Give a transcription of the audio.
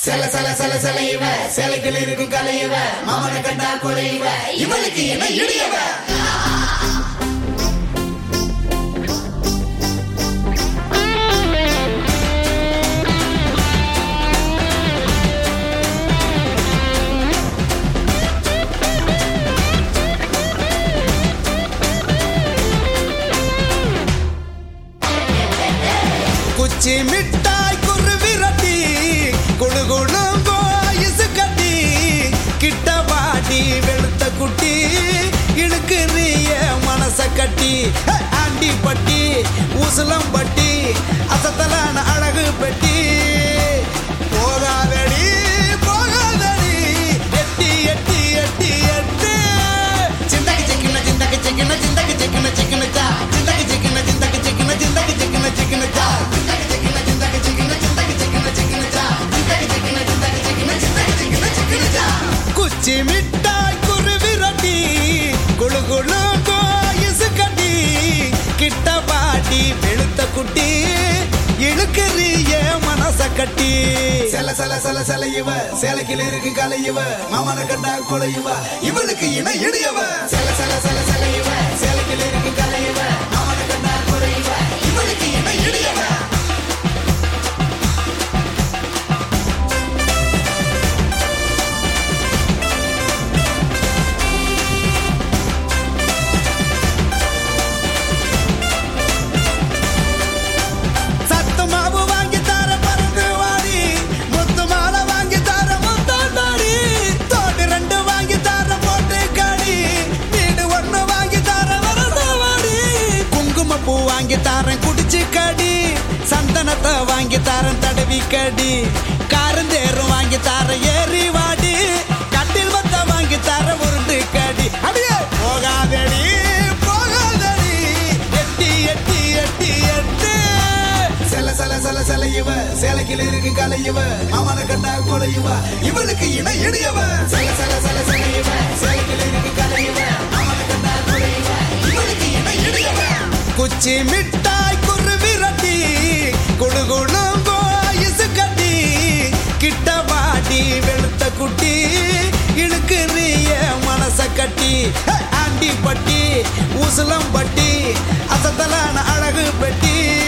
சில சில சில சில இவ சிலைகள் இருக்கும் கலை இவ மாமனை கண்டா கொலை இவ இவளுக்கு என்ன இடியவ குச்சி மிட்டாய் குருவி ரொட்டி குழு குழும் பாயசு கட்டி கிட்ட வாடி வெளுத்த குட்டி இழுக்குறிய மனச கட்டி ஹே, ஆண்டி பட்டி ஊசலம் பட்டி அசத்தலான அழகு பெட்டி போகாதடி போகாதடி எட்டி எட்டி எட்டி எட்டி சிந்தக்கு சிக்கின சிந்தக்கு சிக்கின சிந்தக்கு சிக்கின சிக்கின சா சிந்தக்கு சிக்கின சிந்தக்கு சிக்கின சிந்தக்கு சிக்கின சிக்கின சா சிந்தக்கு சிக்கின சிந்தக்கு சிக்கின சிந்தக்கு சிக்கின சிக்கின சா சிந்தக்கு சிக்கின சிந்தக்கு சிக்கின சிந்தக்கு சிக்கின சிக்கின சா குச்சி மிட்டாய் குருவி ரொட்டி குழு குழு கோயசு கட்டி கிட்ட பாட்டி வெளுத்த குட்டி இழுக்கிறிய மனச கட்டி சில சில சில சில இவ சேலைக்கில் இருக்கு கலை இவ மாமனை கண்டா கொலை இவ இவளுக்கு இணை இடியவ சில சில சில சில இவ சேலைக்கில் இருக்கு கலை இவ மாமனை கண்டா கொலை இவ இவளுக்கு இணை இடியவ சத்து மாவு வாங்கி தர பறந்து வாடி முத்து மாலை வாங்கி தர முத்தாடி தோடு ரெண்டு வாங்கி தர போட்டு காடி வீடு ஒண்ணு வாங்கி தர வரத வாடி குங்கும பூ வாங்கி தரேன் குடிச்சு கடி சந்தனத்தை வாங்கி தரேன் தடவி கடி காரந்தேரும் வாங்கி தர ஏறி வாடி கட்டில் வத்த வாங்கி தர உருண்டு கடி அடியே போகாதடி போகாதடி எட்டி எட்டி எட்டி எட்டி சில சில சில சில இவ சேலைக்கில் இருக்கு கலை இவ மாமனை கண்டா கொலை இவ இவளுக்கு இணை இடியவ சில சில சில சில இவ சேலைக்கில் இருக்கு கலை இவ மாமனை கண்டா கொலை இவ இவளுக்கு இணை இடியவ குச்சி மிட்டாய் குருவி ரொட்டி குழு குழும் பாயசு கட்டி கிட்ட வாடி வெளுத்த குட்டி இழுக்குறிய மனச கட்டி ஹே, ஆண்டி பட்டி ஊசலம் பட்டி அசத்தலான அழகு பெட்டி